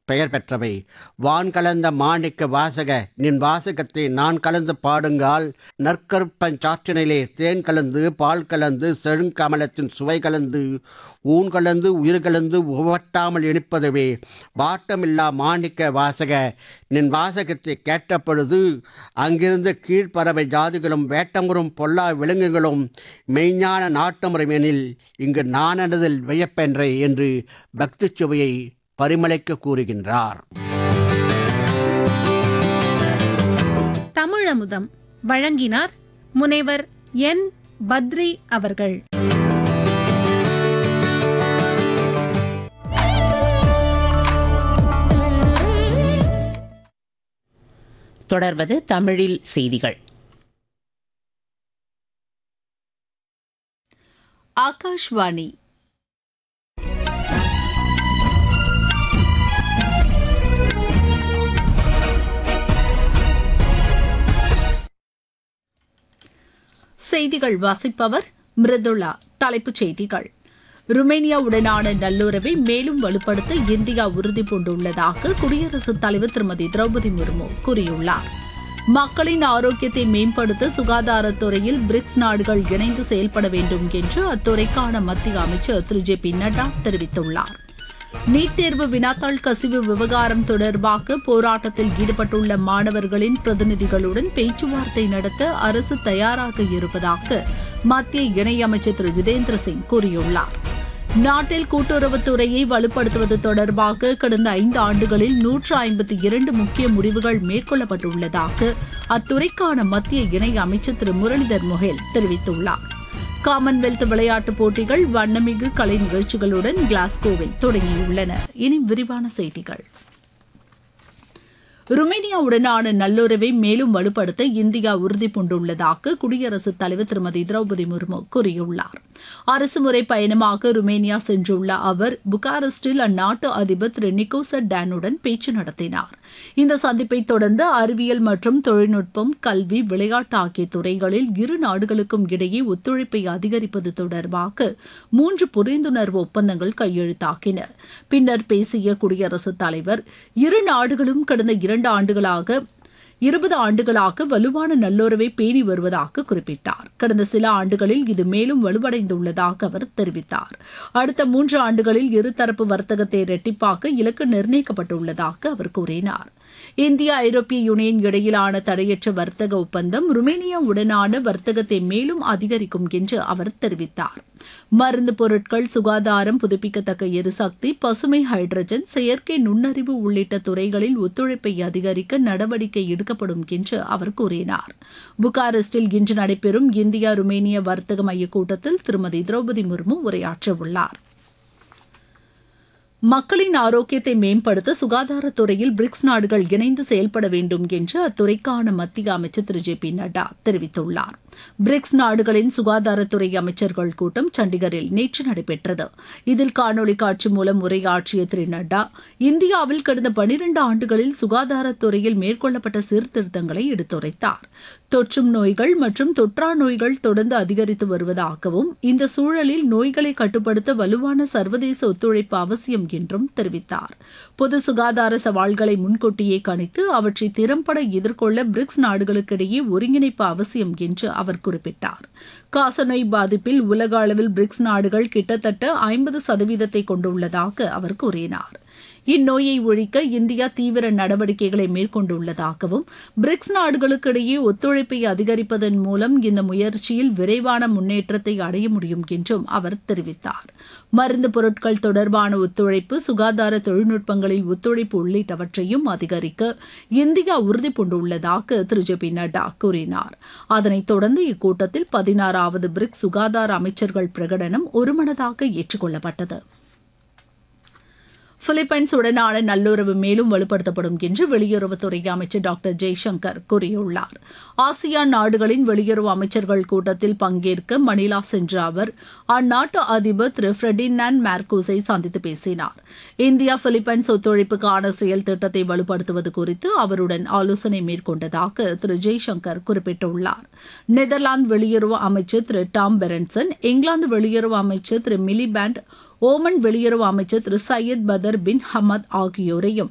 பெயர் பெற்றவை வான் கலந்த மாணிக்க வாசக நின் வாசகத்தை நான் கலந்து பாடுங்கால் நற்கருப்பன் சாற்றினிலே தேன் கலந்து பால் கலந்து செழுங்கமலத்தின் சுவை கலந்து ஊன் கலந்து உயிர் கலந்து உவட்டாமல் இனிப்பதுவே வாட்டமில்லா மாணிக்க வாசக நின் வாசகத்தை கேட்ட பொழுது அங்கிருந்த கீழ்ப்பறவை ஜாதிகளும் வேட்டமுறும் பொல்லா விலங்குகளும் மெய்ஞான நாட்டமுறைமெனில் இங்கு நானடுதல் வியப்பென்றே என்று பக்தி சுவையை பரிமளைக்க கூறுகின்றார் தமிழமுதம் வழங்கினார் முனைவர் என் பத்ரி அவர்கள் தொடர்வது தமிழில் செய்திகள் ஆகாஷ்வாணி செய்திகள் வாசிப்பவர் மிருதுளா தலைப்புச் செய்திகள் ருமேனியாவுடனான நல்லுறவை மேலும் வலுப்படுத்த இந்தியா உறுதி பூண்டுள்ளதாக குடியரசுத் தலைவர் திருமதி திரௌபதி முர்மு கூறியுள்ளார் மக்களின் ஆரோக்கியத்தை மேம்படுத்த சுகாதாரத்துறையில் பிரிக்ஸ் நாடுகள் இணைந்து செயல்பட வேண்டும் என்று அத்துறைக்கான மத்திய அமைச்சர் திரு ஜே பி நட்டா தெரிவித்துள்ளார் நீட் தேர்வு வினாத்தாள் கசிவு விவகாரம் தொடர்பாக போராட்டத்தில் ஈடுபட்டுள்ள மாணவர்களின் பிரதிநிதிகளுடன் பேச்சுவார்த்தை நடத்த அரசு தயாராக இருப்பதாக மத்திய இணையமைச்சர் திரு ஜிதேந்திர சிங் கூறியுள்ளார் நாட்டில் கூட்டுறவுத்துறையை வலுப்படுத்துவது தொடர்பாக கடந்த ஐந்து ஆண்டுகளில் நூற்று ஐம்பத்தி இரண்டு முக்கிய முடிவுகள் மேற்கொள்ளப்பட்டுள்ளதாக அத்துறைக்கான மத்திய இணை அமைச்சர் திரு முரளிதர் மொஹேல் தெரிவித்துள்ளார் காமன்வெல்த் விளையாட்டுப் போட்டிகள் வண்ணமிகு கலை நிகழ்ச்சிகளுடன் கிளாஸ்கோவில் தொடங்கியுள்ளன இனி விரிவான செய்திகள் ருமேனியாவுடனான நல்லுறவை மேலும் வலுப்படுத்த இந்தியா உறுதி பூண்டுள்ளதாக குடியரசுத் தலைவர் திருமதி திரௌபதி முர்மு கூறியுள்ளார் அரசுமுறை பயணமாக ருமேனியா சென்றுள்ள அவர் புகாரெஸ்டில் அந்நாட்டு அதிபர் திரு நிக்கோசர் டேனுடன் பேச்சு நடத்தினார் இந்த சந்திப்பை தொடர்ந்து அறிவியல் மற்றும் தொழில்நுட்பம் கல்வி விளையாட்டு ஆகிய துறைகளில் இரு நாடுகளுக்கும் இடையே ஒத்துழைப்பை அதிகரிப்பது தொடர்பாக மூன்று புரிந்துணர்வு ஒப்பந்தங்கள் கையெழுத்தாகின பின்னர் பேசிய குடியரசுத் தலைவர் இரு நாடுகளும் கடந்த இரண்டு ஆண்டுகளாக இருபது ஆண்டுகளாக வலுவான நல்லுறவை பேணி வருவதாக குறிப்பிட்டார் கடந்த சில ஆண்டுகளில் இது மேலும் வலுவடைந்துள்ளதாக அவர் தெரிவித்தார் அடுத்த மூன்று ஆண்டுகளில் இருதரப்பு வர்த்தகத்தை இரட்டிப்பாக்க இலக்கு நிர்ணயிக்கப்பட்டுள்ளதாக அவர் கூறினார் இந்தியா ஐரோப்பிய யூனியன் இடையிலான தடையற்ற வர்த்தக ஒப்பந்தம் ருமேனியாவுடனான வர்த்தகத்தை மேலும் அதிகரிக்கும் என்று அவர் தெரிவித்தார் மருந்து பொருட்கள் சுகாதாரம் புதுப்பிக்கத்தக்க எரிசக்தி பசுமை ஹைட்ரஜன் செயற்கை நுண்ணறிவு உள்ளிட்ட துறைகளில் ஒத்துழைப்பை அதிகரிக்க நடவடிக்கை எடுக்கப்படும் என்று அவர் கூறினார் புகாரெஸ்டில் இன்று நடைபெறும் இந்தியா ருமேனிய வர்த்தக மைய கூட்டத்தில் திருமதி திரௌபதி முர்மு உரையாற்றவுள்ளார் மக்களின் ஆரோக்கியத்தை மேம்படுத்த சுகாதாரத்துறையில் பிரிக்ஸ் நாடுகள் இணைந்து செயல்பட வேண்டும் என்று அத்துறைக்கான மத்திய அமைச்சர் திரு ஜே பி நட்டா தெரிவித்துள்ளார் பிரிக்ஸ் நாடுகளின் சுகாதாரத்துறை அமைச்சர்கள் கூட்டம் சண்டிகரில் நேற்று நடைபெற்றது இதில் காணொலி காட்சி மூலம் உரையாற்றிய திரு நட்டா இந்தியாவில் கடந்த பனிரண்டு ஆண்டுகளில் சுகாதாரத்துறையில் மேற்கொள்ளப்பட்ட சீர்திருத்தங்களை எடுத்துரைத்தார் தொற்றும் நோய்கள் மற்றும் தொற்றா நோய்கள் தொடர்ந்து அதிகரித்து வருவதாகவும் இந்த சூழலில் நோய்களை கட்டுப்படுத்த வலுவான சர்வதேச ஒத்துழைப்பு அவசியம் என்றும் தெரிவித்தார் பொது சுகாதார சவால்களை முன்கூட்டியே கணித்து அவற்றை திறம்பட எதிர்கொள்ள பிரிக்ஸ் நாடுகளுக்கிடையே ஒருங்கிணைப்பு அவசியம் என்று அவர் குறிப்பிட்டார் காசநோய் பாதிப்பில் உலக அளவில் பிரிக்ஸ் நாடுகள் கிட்டத்தட்ட ஐம்பது சதவீதத்தை கொண்டுள்ளதாக அவர் கூறினார் இந்நோயை ஒழிக்க இந்தியா தீவிர நடவடிக்கைகளை மேற்கொண்டுள்ளதாகவும் பிரிக்ஸ் நாடுகளுக்கிடையே ஒத்துழைப்பை அதிகரிப்பதன் மூலம் இந்த முயற்சியில் விரைவான முன்னேற்றத்தை அடைய முடியும் என்றும் அவர் தெரிவித்தார் மருந்து பொருட்கள் தொடர்பான ஒத்துழைப்பு சுகாதார தொழில்நுட்பங்களில் ஒத்துழைப்பு உள்ளிட்டவற்றையும் அதிகரிக்க இந்தியா உறுதி பூண்டுள்ளதாக திரு ஜே பி நட்டா கூறினார் அதனைத் தொடர்ந்து இக்கூட்டத்தில் பதினாறாவது பிரிக்ஸ் சுகாதார அமைச்சர்கள் பிரகடனம் ஒருமனதாக ஏற்றுக்கொள்ளப்பட்டது பிலிப்பைன்ஸ் உடனான நல்லுறவு மேலும் வலுப்படுத்தப்படும் என்று வெளியுறவுத்துறை அமைச்சர் டாக்டர் ஜெய்சங்கர் கூறியுள்ளார் ஆசியான் நாடுகளின் வெளியுறவு அமைச்சர்கள் கூட்டத்தில் பங்கேற்க மணிலா சென்ற அவர் அந்நாட்டு அதிபர் திரு ஃபிரெடினாண்ட் மார்கோஸை சந்தித்து பேசினார் இந்தியா பிலிப்பைன்ஸ் ஒத்துழைப்புக்கான செயல் திட்டத்தை வலுப்படுத்துவது குறித்து அவருடன் ஆலோசனை மேற்கொண்டதாக திரு ஜெய்சங்கர் குறிப்பிட்டுள்ளார் நெதர்லாந்து வெளியுறவு அமைச்சர் திரு டாம் பெரன்சன் இங்கிலாந்து வெளியுறவு அமைச்சர் திரு மிலிபேண்ட் ஓமன் வெளியுறவு அமைச்சர் திரு சையத் பதர் பின் ஹமத் ஆகியோரையும்